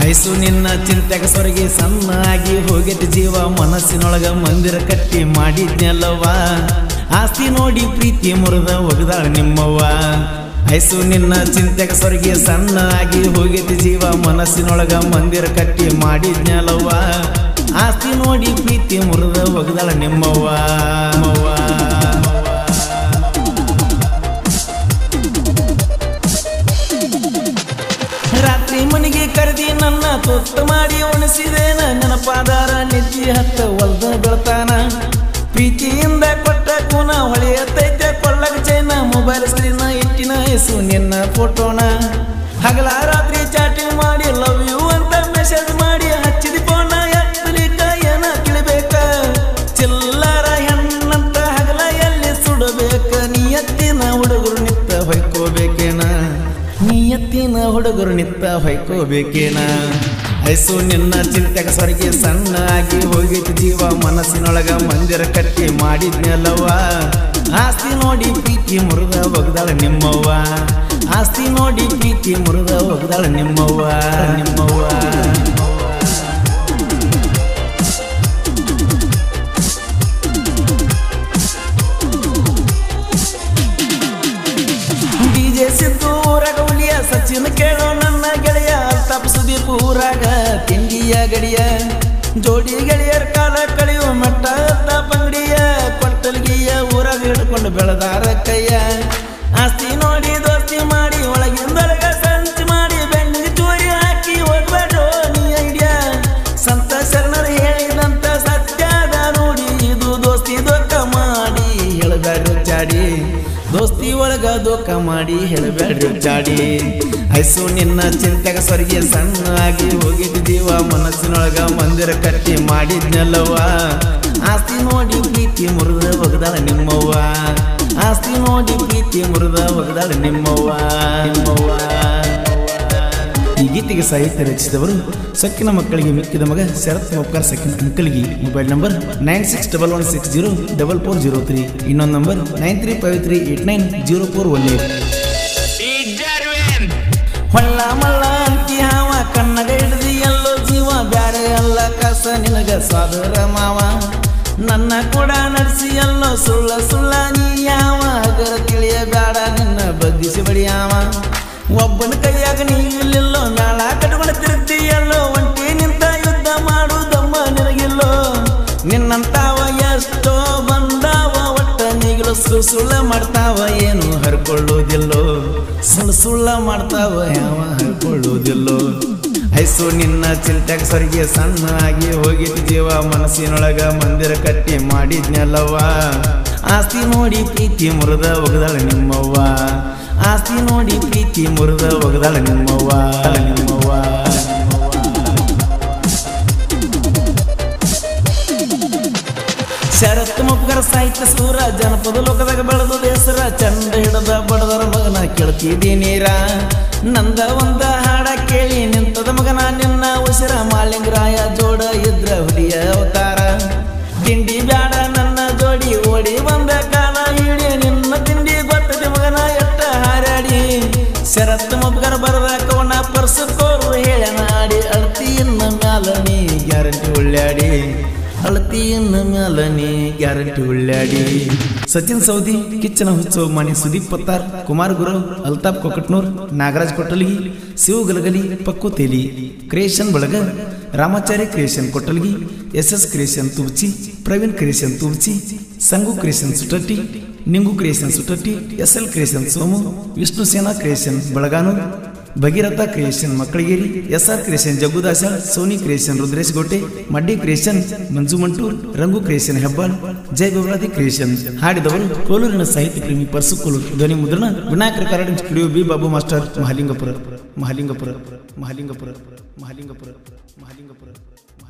Ice ನಿನ್ನ ಚಿಂತೆಗ ಸೊರಗಿ ಸಣ್ಣಾಗಿ ಹೋಗೈತಿ ಜೀವ ಮನಸ್ಸಿನೊಳಗ ಮಂದಿರ ಕಟ್ಟಿ ಮಾಡಿದ್ನೆಲ್ಲವ್ವ ಆಸ್ತಿ ನೋಡಿ ಪ್ರೀತಿ ಮುರಿದ ಒಗದಾಳ ನಿಮ್ಮವ್ವ ಐಸು ನಿನ್ನ ಚಿಂತೆಗ ಸೊರಗಿ ಸಣ್ಣಾಗಿ ಹೋಗೈತಿ ಜೀವ ಮನಸ್ಸಿನೊಳಗ ಮಂದಿರ ಕಟ್ಟಿ ಮಾಡಿದ್ನೆಲ್ಲವ್ವ ಆಸ್ತಿ ನೋಡಿ ಪ್ರೀತಿ ಮುರಿದ ಒಗದಾಳ ನಿಮ್ಮವ್ವ ನಿಮ್ಮವ್ವ. ರಾತ್ರಿ ಮನೆಗೆ ಕರೆದಿ ನನ್ನ ತೊತ್ತ ಮಾಡಿ ಉಣಿಸಿದೇನ ನೆನಪಾದಾರ ನಿದ್ದಿ ಹತ್ತ ಒಲ್ದ ಬೆಳ್ತಾನ ಪ್ರೀತಿಯಿಂದ ಕೊಟ್ಟ ಕೂನ ಹೊಳೆಯತ್ತೈತೆ ಕೊಳ್ಳಗ ಚೈನ ಮೊಬೈಲ್ ಸ್ಕ್ರೀನ್ ಇಟ್ಟಿನ ಹೆಸು ನಿನ್ನ ಫೋಟೋನ ಹಗಲ ರಾತ್ರಿ ಚಾಟಿಂಗ್ ಮಾಡಿ ಲವ್ ಯು ಅಂತ ಮೆಸೇಜ್ ಮಾಡಿ ಹಚ್ಚಿದ ಫೋನ ಎತ್ತಲಿಕ್ಕ ಏನ ತಿಳಿಬೇಕ ಚಿಲ್ಲರ ಹೆಣ್ಣಂತ ಹಗಲ ಎಲ್ಲಿ ಸುಡಬೇಕ ನಿಯತ್ತಿನ ಹುಡುಗರು ನಿತ್ತ ಹೊಯ್ಕೋಬೇಕೇನ ನಿಯತ್ತಿನ ಹುಡುಗರು ನಿತ್ತ ಹೊಯ್ಕೋಬೇಕೇನ ಐಸು ನಿನ್ನ ಚಿಂತೆಗ ಸೊರಗಿ ಸಣ್ಣಾಗಿ ಹೋಗಿತ್ತು ಜೀವ ಮನಸ್ಸಿನೊಳಗ ಮಂದಿರ ಕಟ್ಟಿ ಮಾಡಿದ್ನೆಲ್ಲವ್ವ ಆಸ್ತಿ ನೋಡಿ ಪ್ರೀತಿ ಮುರಿದ ಒಗ್ದಾಳ ನಿಮ್ಮವ್ವ ಆಸ್ತಿ ನೋಡಿ ಪ್ರೀತಿ ಮುರಿದ ಒಗ್ದಾಳ ನಿಮ್ಮವ್ವ ನಿಮ್ಮವ್ವ ಡಿಜೆ ಸಿದ್ದು ಊರಾಗ ಹುಲಿಯ ಸಚಿನ್ ಕೇಳೋ ನನ್ನ ಗೆಳೆಯ ತಪ್ಪ ಸುದೀಪ್ ಊರಾಗ ತಿಂಡಿಯ ಗಡಿಯ ಜೋಡಿ ಗೆಳೆಯರ ಕಾಲ ಕಳೆಯುವ ಮಟ್ಟ ಪಂಗಡಿಯ ಕೊಟ್ಟಲ್ಗಿಯ ಊರಾಗ ಹಿಡ್ಕೊಂಡು ಬೆಳೆದಾರ ಕೈಯ ಆಸ್ತಿ ನೋಡಿ ದೋಸ್ತಿ ಮಾಡಿ ಒಳಗಿಂದೊಳಗ ಸಂಚು ಮಾಡಿ ಬೆನ್ನಿಗೆ ಚೂರಿ ಹಾಕಿ ಹೋಗ್ಬೇಡ್ರೋ ನೀ ಐಡಿಯಾ ಸಂತ ಶರಣರು ಹೇಳಿದಂತ ಸತ್ಯದ ನೋಡಿ ಇದು ದೋಸ್ತಿ ದೊಕ್ಕ ಮಾಡಿ ಹೇಳಬೇಡ್ರು ಚಾಡಿ ದೋಸ್ತಿ ಒಳಗ ದೋಖ ಮಾಡಿ ಹೇಳಬೇಡ್ರು ಚಾಡಿ ಐಸು ನಿನ್ನ ಚಿಂತೆಗ ಸೊರಗಿ ಸಣ್ಣಾಗಿ ಹೋಗಿದ್ದ ಜೀವ ಮನಸ್ಸಿನೊಳಗ ಮಂದಿರ ಕಟ್ಟಿ ಮಾಡಿದ್ನೆಲ್ಲವ್ವ ಆಸ್ತಿ ನೋಡಿ ಪ್ರೀತಿ ಮುರಿದ ಒಗದಾಳ ನಿಮ್ಮವ್ವ ಆಸ್ತಿ ನೋಡಿ ಪ್ರೀತಿ ಮುರಿದ ಒಗದಾಳ ನಿಮ್ಮವ್ವ ನಿಮ್ಮವ್ವ ಈ ಗೀತೆಗೆ ಸಾಹಿತ್ಯ ರಚಿಸಿದವರು ಸೊಕ್ಕಿನ ಮಕ್ಕಳಿಗೆ ಮಿಕ್ಕಿದ ಮಗ ಶರತ್ ಮೋಪ್ಕರ್ ಸಕ್ಕಿನ ಅಂಕಲ್ಗಿ mobile number nine six double one six zero double four zero three ಇನ್ನೊಂದು number nine three five three eight nine zero four one eight ಹೊಳ್ಳ ಮಳ್ಳ ಅಂತಿ ಹಾವ ಕಣ್ಣಗ ಹಿಡ್ದಿ ಎಲ್ಲೋ ಜೀವ ಬ್ಯಾರೆ ಅಲ್ಲ ಕಸ ನಿನಗ ಸಾದರ ಮಾವ ನನ್ನ ಕೂಡ ನಡೆಸಿ ಎಲ್ಲೋ ಸುಳ್ಳ ಸುಳ್ಳ ನೀ ಯಾವ ಅಗರ ತಿಳಿಯ ಬ್ಯಾಡ ನಿನ್ನ ಬಗ್ಗಿಸಿ ಬಡಿಯಾವ ಒಬ್ಬನ ಕೈಯಾಗ ನೀವಿಲ್ಲೋ ನಾಳ ಕಟ್ಕೊಂಡು ತಿರುಗ್ತಿ ಎಲ್ಲೋ ಒಂಟಿ ನಿಂತ ಯುದ್ಧ ಮಾಡುದಮ್ಮ ನಿನಗಿಲ್ಲೋ ನಿನ್ನಂತಾವ ಎಷ್ಟೋ ಬಂದಾವ ಒಟ್ಟ ನೀಗಲು ಸುಳ್ಳು ಸುಳ್ಳ ಮಾಡ್ತಾವ ಏನು ಹರ್ಕೊಳ್ಳೋದಿಲ್ಲೋ ಸುಳ್ಳು ಸುಳ್ಳ ಮಾಡ್ತಾವ ಯಾವ ಹರ್ಕೊಳ್ಳೋದಿಲ್ಲೋ ಐಸು ನಿನ್ನ ಚಿಲ್ಟಕ್ ಸರಿಗೆ ಸಣ್ಣಾಗಿ ಹೋಗಿತ್ತು ಜೀವ ಮನಸ್ಸಿನೊಳಗ ಮಂದಿರ ಕಟ್ಟಿ ಮಾಡಿದ್ನೆಲ್ಲವ್ವ ಆಸ್ತಿ ನೋಡಿ ಪ್ರೀತಿ ಮುರಿದ ಒಗದಾಳ ನಿಮ್ಮವ್ವ ಆಸ್ತಿ ನೋಡಿ ಪ್ರೀತಿ ಮುರಿದ ಒಗದಾಳ ನಿಮ್ಮವ್ವ ನಿಮ್ಮವ್ವ ಶರತ್ ಮುಪ್ಗರ ಸಾಹಿತ್ಯ ಸೂರ ಜನಪದ ಲೋಕದಾಗ ಬೆಳೆದು ದೇಸರ ಚಂಡ ಹಿಡದ ಬಡದರ ಮಗನ ಕೇಳ್ತಿದ್ದಿ ನೀರ ನಂದ ಒಂದ ಹಾಡ ಕೇಳಿ ನಿಂತದ ಮಗನ ನಿನ್ನ ಉಸಿರ ಮಾಲಿಂಗರಾಯ ಜೋಡ ಇದ್ರ ಹುಲಿಯ ಅವತಾರ ತಿಂಡಿ ಬ್ಯಾಡ ನನ್ನ ಜೋಡಿ ಓಡಿ ಬಂದ ಕಾಲ ಹಿಡಿ ನಿನ್ನ ತಿಂಡಿ ಗೊತ್ತದ ಮಗನ ಎಟ್ಟ ಹಾರಾಡಿ ಶರತ್ ಮುಪ್ಗರ ಬರದ ಕವನ ಪರ್ಸಕೋರು ಹೇಳ ನಾಡಿ ಅಳ್ತಿ ಇನ್ನ ಮ್ಯಾಲ ನೀ ಗ್ಯಾರಂಟಿ ಉಳ್ಳಾಡಿ ಅಳತಿಯನ್ನ ಮ್ಯಾಲ ನೀ ಗ್ಯಾರಂಟಿ ಉಳ್ಳಾಡಿ ಸಚಿನ್ ಸೌದಿ ಕಿಚ್ಚನ ಹುಚ್ಚು ಮಣಿ ಸುದೀಪ್ ಪತ್ತಾರ್ ಕುಮಾರ್ ಗುರು ಅಲ್ತಾಫ್ ಕೊಕಟ್ನೂರ್ ನಾಗರಾಜ್ ಕೊಟ್ಟಲ್ಗಿ ಶಿವ ಗಲಗಲಿ ಪಕ್ಕು ತೇಲಿ ಕ್ರಿಯೇಷನ್ ಬಳಗ Ramacharya creation Kotalgi S S creation Tubachi Praveen creation Tubachi Sangu creation Sutatti Ningu creation Sutatti S L creation Somu Vishnu Sena creation Balaganur Bhagiratha creation Makkalageri S R creation Jaggudasa Soni creation Rudresh Gote Maddi creation Manju Mantur Rangu creation Hebbal Jai Babaradi creation ಹಾಡಿದವರು ಕೋಲೂರಿನ ಸಾಹಿತ್ಯ ಪ್ರೇಮಿ ಪರ್ಸು ಕೋಲೂರು ಧ್ವನಿ ಮುದ್ರಣ ವಿನಾಯಕರ ಕಾರಣ studio B Babu master Mahalingapur Mahalingapur Mahalingapur Mahalingapur Mahalingapura